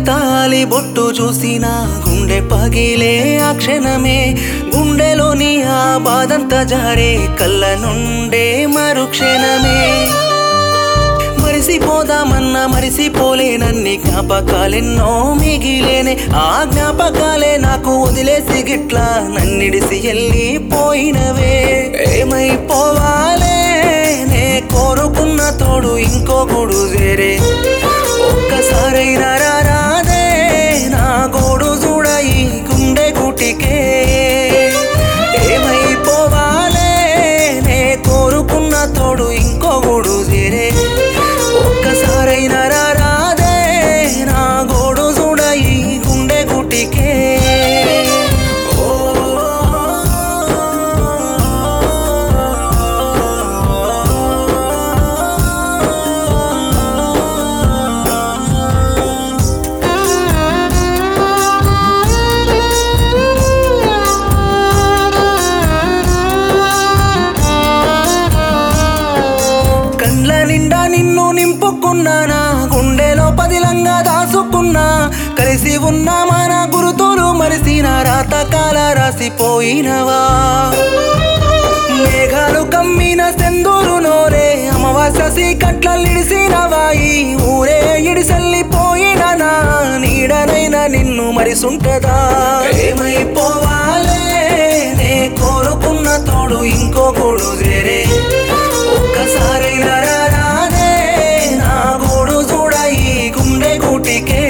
తాలి బొట్టు చూసిన గుండె పగిలే ఆ క్షణమే గుండెలోని ఆ బాధంతా జారే కళ్ళ నుండే మరుక్షణమే మరిసిపోదామన్నా మరిసిపోలేనన్ని జ్ఞాపకాలెన్నో మిగిలేనే ఆ జ్ఞాపకాలే నాకు వదిలేసి గిట్లా నన్నిడిసి వెళ్ళిపోయినవే ఏమైపోవాలే నే కోరుకున్న తోడు ఇంకో గూడు చేరే ఒక్కసారైనా రారాదే నా గోడు చూడ ఈ గుండె గుటికే ఏమైపోవాలే నే కోరుకున్న తోడు ఇంకో గూడు చేరే ఒక్కసారైనా రారాదే నా గోడు చూడ ఈ గుండె గుటికే ఓ కండ్ల నిండా నిన్ను నింపుకున్నానా గుండెలో పదిలంగా దాసుకున్నా కలిసి ఉన్న మన గురుతులు మరిసిన రాతకాల రాసిపోయినవా మేఘాలు కమ్మిన సెందూరు నోరే అమావాస్య సీకట్ల నిడిసినవా ఈ ఊరే ఇడిసల్లిపోయిన నా నీడనైనా నిన్ను మరిసుంటదా ఏమైపోవాలే నే కోరుకున్న తోడు ఇంకో గూడు చేరే ఒక్కసారైనా రారాదే నా గూడు చూడ ఈ గుండె గుటికే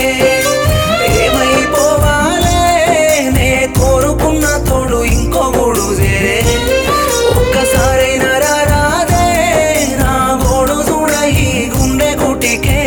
ఏమైపోవాలే నే కోరుకున్న తోడు ఇంకో గూడు చేరే ఒక్కసారైనా రారాదే నా గోడు చూడ ఈ గుండె గుటికే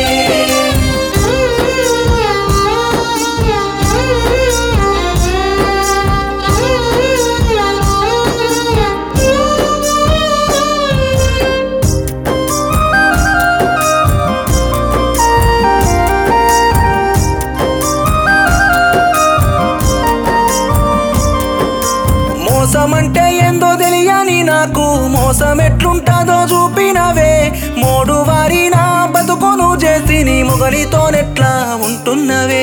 మోసమంటే ఏందో తెలియని నాకు మోసం ఎట్లుంటాదో చూపినవే మోడు వారి నా బతుకును చేసి నీ మొగలితోనెట్లా ఉంటున్నవే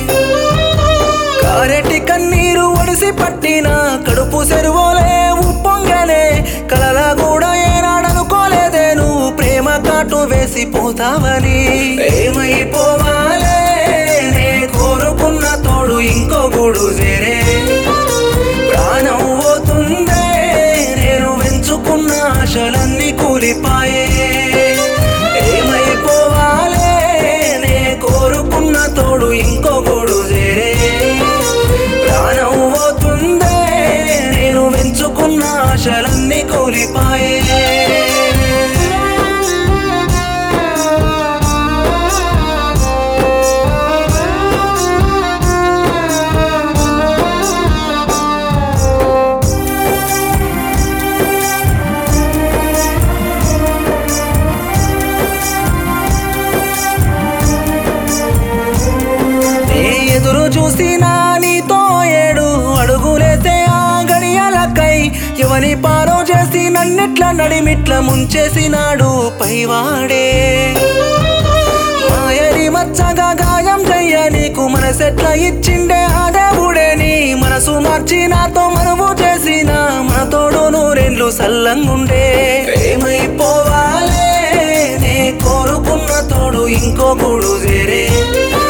కారెటి కన్నీరు ఒడిసి పట్టిన కడుపు సెరువోలే ఉప్పొంగనే కలలా కూడా ఏనాడనుకోలేదే నువ్వు ప్రేమ కాటు వేసి పోతావని ఏమైపోవాలే నే కోరుకున్న తోడు ఇంకో గూడు చేరే ప్రాణం పోతుందే నేను పెంచుకున్న ఆశలన్నీ కూలిపాయే ఏమైపోవాలే నే కోరుకున్న తోడు ఇంకో గోడు చేరే ప్రాణం పోతుందే నేను పెంచుకున్న ఆశలన్నీ కూలిపాయే నే ఎదురు చూసిన నీతో ఏడు అడుగులేసే ఆ గడియలకై ఎవని పారో చేసి నన్నిట్ల నడిమిట్ల ముంచేసినాడు పైవాడే మాయని మచ్చగా గాయం చెయ్య నీకు మనసెట్ల ఇచ్చిండే ఆ దేవుడే నీ మనసు మార్చి నాతో మనము చేసిన మన తోడు నూరెండ్లు సల్లంగుండే ఏమైపోవాలే నే కోరుకున్న తోడు ఇంకో గూడు చేరే